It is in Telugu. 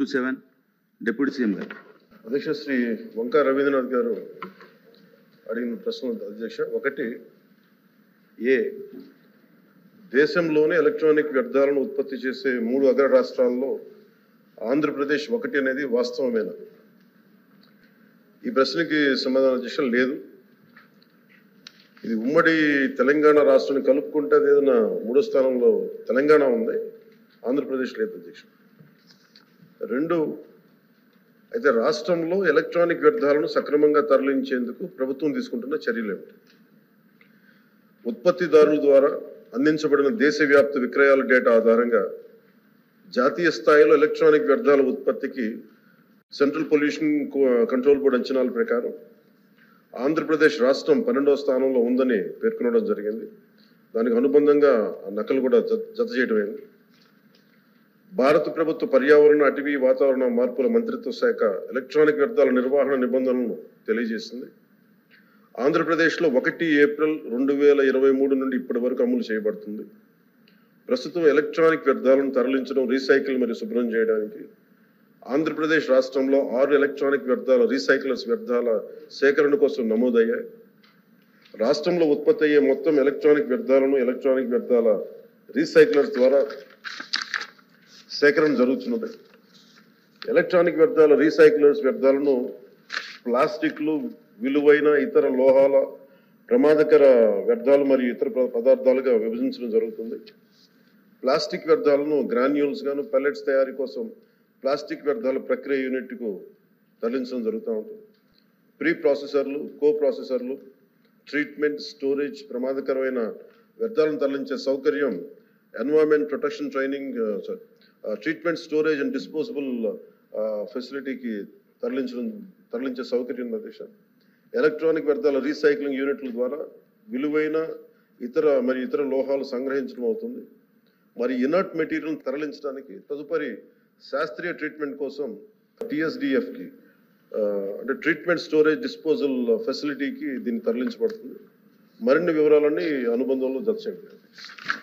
టూ సెవెన్ డిప్యూటీ సీఎం గారు అధ్యక్ష శ్రీ వంకా రవీంద్రనాథ్ గారు అడిగిన ప్రశ్న అధ్యక్ష ఒకటి ఏ దేశంలోనే ఎలక్ట్రానిక్ వ్యర్థాలను ఉత్పత్తి చేసే మూడు అగ్ర రాష్ట్రాల్లో ఆంధ్రప్రదేశ్ ఒకటి అనేది వాస్తవమేనా ఈ ప్రశ్నకి సమాధానం అధ్యక్ష లేదు ఇది ఉమ్మడి తెలంగాణ రాష్ట్రాన్ని కలుపుకుంటే అది ఏదైనా మూడో స్థానంలో తెలంగాణ ఉంది ఆంధ్రప్రదేశ్ లేదు అధ్యక్ష రెండు అయితే రాష్ట్రంలో ఎలక్ట్రానిక్ వ్యర్థాలను సక్రమంగా తరలించేందుకు ప్రభుత్వం తీసుకుంటున్న చర్యలు ఏమిటి ఉత్పత్తిదారుల ద్వారా అందించబడిన దేశవ్యాప్త విక్రయాల డేటా ఆధారంగా జాతీయ స్థాయిలో ఎలక్ట్రానిక్ వ్యర్థాల ఉత్పత్తికి సెంట్రల్ పొల్యూషన్ కంట్రోల్ బోర్డు అంచనాల ప్రకారం ఆంధ్రప్రదేశ్ రాష్ట్రం పన్నెండవ స్థానంలో ఉందని పేర్కొనడం జరిగింది దానికి అనుబంధంగా ఆ నకలు కూడా జత జత చేయడమైంది భారత ప్రభుత్వ పర్యావరణ అటవీ వాతావరణ మార్పుల మంత్రిత్వ శాఖ ఎలక్ట్రానిక్ వ్యర్థాల నిర్వహణ నిబంధనలను తెలియజేసింది ఆంధ్రప్రదేశ్లో ఒకటి ఏప్రిల్ రెండు వేల ఇరవై మూడు నుండి ఇప్పటి వరకు అమలు చేయబడుతుంది ప్రస్తుతం ఎలక్ట్రానిక్ వ్యర్థాలను తరలించడం రీసైకిల్ మరియు శుభ్రం చేయడానికి ఆంధ్రప్రదేశ్ రాష్ట్రంలో ఆరు ఎలక్ట్రానిక్ వ్యర్థాల రీసైక్లర్స్ వ్యర్థాల సేకరణ కోసం నమోదయ్యాయి రాష్ట్రంలో ఉత్పత్తి అయ్యే మొత్తం ఎలక్ట్రానిక్ వ్యర్థాలను ఎలక్ట్రానిక్ వ్యర్థాల రీసైక్లర్స్ ద్వారా సేకరణ జరుగుతున్నది ఎలక్ట్రానిక్ వ్యర్థాల రీసైక్లర్స్ వ్యర్థాలను ప్లాస్టిక్లు విలువైన ఇతర లోహాల ప్రమాదకర వ్యర్థాలు మరియు ఇతర ప- పదార్థాలుగా విభజించడం జరుగుతుంది ప్లాస్టిక్ వ్యర్థాలను గ్రాన్యూల్స్ గాను పెల్లెట్స్ తయారీ కోసం ప్లాస్టిక్ వ్యర్థాల ప్రక్రియ యూనిట్కు తరలించడం జరుగుతూ ఉంటుంది ప్రీ ప్రాసెసర్లు కో ప్రాసెసర్లు ట్రీట్మెంట్ స్టోరేజ్ ప్రమాదకరమైన వ్యర్థాలను తరలించే సౌకర్యం environment protection training treatment storage and disposable ఫెసిలిటీకి తరలించడం తరలించే సౌకర్యం ఉంది దేశ ఎలక్ట్రానిక్ వ్యర్థాల రీసైక్లింగ్ యూనిట్ల ద్వారా విలువైన ఇతర మరి ఇతర లోహాలు సంగ్రహించడం అవుతుంది మరి ఇనర్ట్ మెటీరియల్ తరలించడానికి తదుపరి శాస్త్రీయ ట్రీట్మెంట్ కోసం టిఎస్డిఎఫ్కి అంటే ట్రీట్మెంట్ స్టోరేజ్ డిస్పోజల్ ఫెసిలిటీకి దీన్ని తరలించబడుతుంది మరిన్ని వివరాలన్నీ అనుబంధంలో జత చేయండి